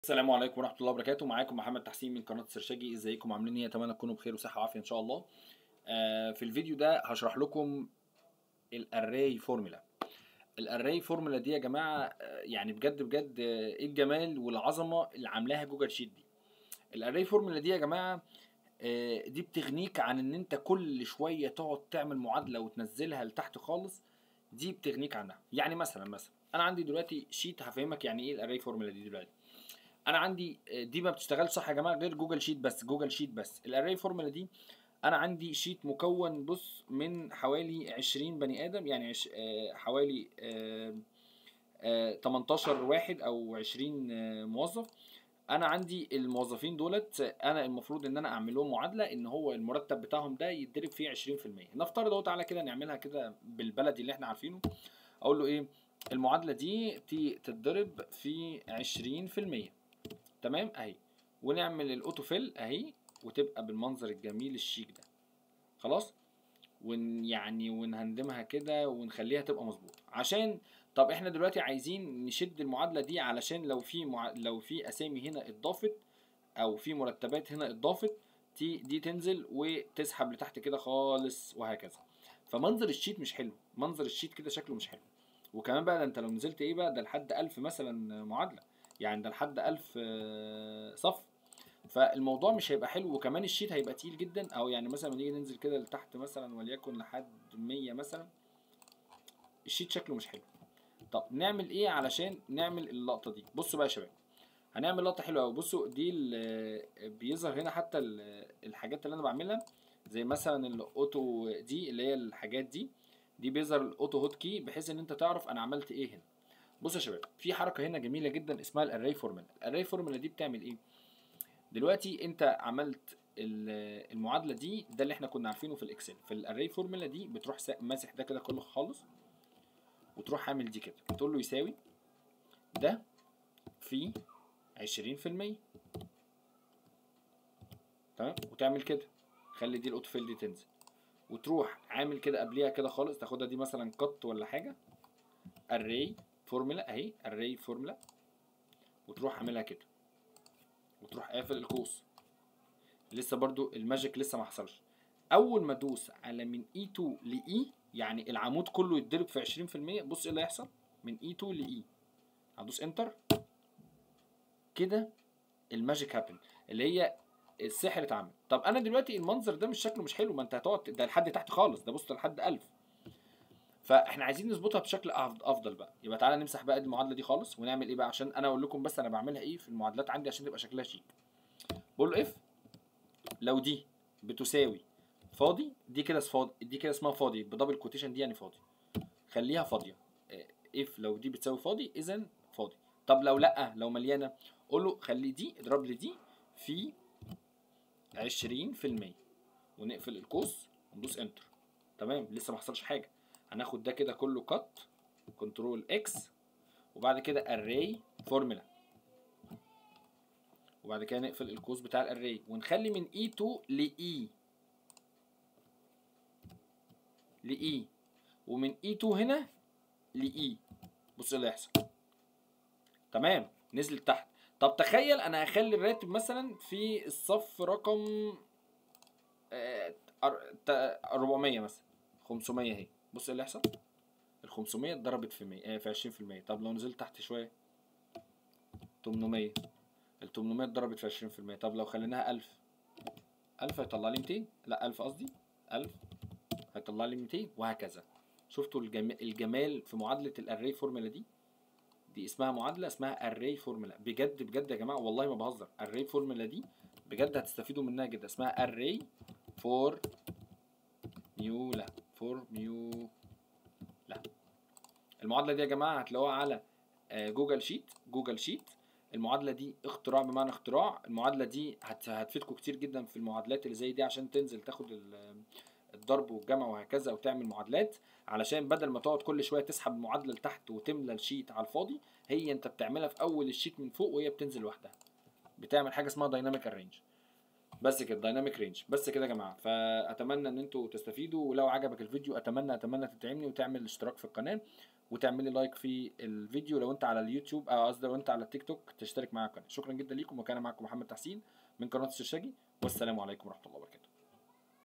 السلام عليكم ورحمه الله وبركاته معاكم محمد تحسين من قناه سرشاجي ازيكم عاملين ايه اتمنى تكونوا بخير وصحه وعافيه ان شاء الله آه في الفيديو ده هشرح لكم الاري فورمولا الاري فورمولا دي يا جماعه آه، يعني بجد بجد آه، ايه الجمال والعظمه اللي عاملاها جوجل شيت دي الاري فورمولا دي يا جماعه آه، دي بتغنيك عن ان انت كل شويه تقعد تعمل معادله وتنزلها لتحت خالص دي بتغنيك عنها يعني مثلا مثلا انا عندي دلوقتي شيت هفهمك يعني ايه الاري فورمولا دي دلوقتي انا عندي دي ما بتشتغلش صح يا جماعه غير جوجل شيت بس جوجل شيت بس الاري فورمولا دي انا عندي شيت مكون بص من حوالي 20 بني ادم يعني عش... آه، حوالي آه، آه، 18 واحد او 20 آه، موظف انا عندي الموظفين دولت انا المفروض ان انا اعمل لهم معادله ان هو المرتب بتاعهم ده يتضرب فيه 20% نفترض اهو تعالى كده نعملها كده بالبلدي اللي احنا عارفينه اقول له ايه المعادله دي تي- تتضرب في 20% تمام اهي ونعمل الاوتو فيل اهي وتبقى بالمنظر الجميل الشيك ده خلاص ون يعني ونهندمها كده ونخليها تبقى مظبوطه عشان طب احنا دلوقتي عايزين نشد المعادله دي علشان لو في مع... لو في اسامي هنا اتضافت او في مرتبات هنا اتضافت تي دي تنزل وتسحب لتحت كده خالص وهكذا فمنظر الشيت مش حلو منظر الشيت كده شكله مش حلو وكمان بقى ده انت لو نزلت ايه بقى ده لحد 1000 مثلا معادله يعني ده لحد 1000 آه، صف فالموضوع مش هيبقى حلو وكمان الشيت هيبقى تقيل جدا او يعني مثلا لما نيجي ننزل كده لتحت مثلا وليكن لحد 100 مثلا الشيت شكله مش حلو طب نعمل ايه علشان نعمل اللقطه دي بصوا بقى يا شباب هنعمل لقطه حلوه قوي بصوا دي ال- بيظهر هنا حتى ال- الحاجات اللي انا بعملها زي مثلا الاوتو دي اللي هي الحاجات دي دي بيظهر الاوتو هوت كي بحيث ان انت تعرف انا عملت ايه هنا بصوا يا شباب في حركه هنا جميله جدا اسمها الاري فورمولا الاري فورمولا دي بتعمل ايه دلوقتي انت عملت ال- المعادله دي ده اللي احنا كنا عارفينه في الاكسل في الاري فورمولا دي بتروح سا- ماسح ده كده كله خالص وتروح عامل دي كده تقول له يساوي ده في 20% تمام وتعمل كده خلي دي الاوتوفيل دي تنزل وتروح عامل كده قبليها كده خالص تاخدها دي مثلا قط ولا حاجه array فورمولا اهي array فورمولا وتروح عاملها كده وتروح قافل القوس لسه برضو الماجيك لسه ما حصلش اول ما ادوس على من E2 ل E يعني العمود كله يتضرب في 20% بص ايه اللي هيحصل من E2 ل E هدوس انتر كده الماجيك هابن اللي هي السحر اتعمل طب انا دلوقتي المنظر ده مش شكله مش حلو ما انت هتقعد ده لحد تحت خالص ده بص ده لحد 1000 فاحنا عايزين نظبطها بشكل أفض- افضل بقى يبقى تعالى نمسح بقى المعادله دي خالص ونعمل ايه بقى عشان انا اقول لكم بس انا بعملها ايه في المعادلات عندي عشان تبقى شكلها شيك بقول له اف لو دي بتساوي فاضي دي كده فاضي دي كده اسمها فاضي بدبل كوتيشن دي يعني فاضي خليها فاضيه اف لو دي بتساوي فاضي اذا فاضي طب لو لا لو مليانه قول له خلي دي اضرب لي دي في 20% ونقفل القوس وندوس انتر تمام لسه ما حصلش حاجه هناخد ده كده كله كات كنترول اكس وبعد كده array فورمولا وبعد كده نقفل القوس بتاع الاري ونخلي من E2 ل E ل E ومن E2 هنا ل E بص إيه اللي هيحصل تمام نزل تحت طب تخيل انا هخلي الراتب مثلا في الصف رقم آه، أر- تا- 400 مثلا 500 اهي بص ايه اللي هيحصل ال 500 اتضربت في 100 آه، في 20% طب لو نزلت تحت شويه 800 ال 800 اتضربت في 20% طب لو خليناها 1000 1000 هيطلع لي 200 لا 1000 قصدي 1000 هيطلع لي 200 وهكذا شفتوا الجم... الجمال في معادله الاري فورمولا دي دي اسمها معادله اسمها اري فورمولا بجد بجد يا جماعه والله ما بهزر الري فورمولا دي بجد هتستفيدوا منها جدا اسمها اري فور ميولا فور ميو لا المعادله دي يا جماعه هتلاقوها على آه، جوجل شيت جوجل شيت المعادله دي اختراع بمعنى اختراع المعادله دي هت... هتفيدكم كتير جدا في المعادلات اللي زي دي عشان تنزل تاخد ال- الضرب والجمع وهكذا وتعمل معادلات علشان بدل ما تقعد كل شويه تسحب معادله لتحت وتملى الشيت على الفاضي هي انت بتعملها في اول الشيت من فوق وهي بتنزل لوحدها بتعمل حاجه اسمها دايناميك رينج بس كده دايناميك رينج بس كده يا جماعه فاتمنى ان انتوا تستفيدوا ولو عجبك الفيديو اتمنى اتمنى تدعمني وتعمل اشتراك في القناه وتعمل لي لايك في الفيديو لو انت على اليوتيوب او قصدي لو انت على التيك توك تشترك معايا القناه شكرا جدا ليكم وكان معكم محمد تحسين من قناه الشرشاجي والسلام عليكم ورحمه الله وبركاته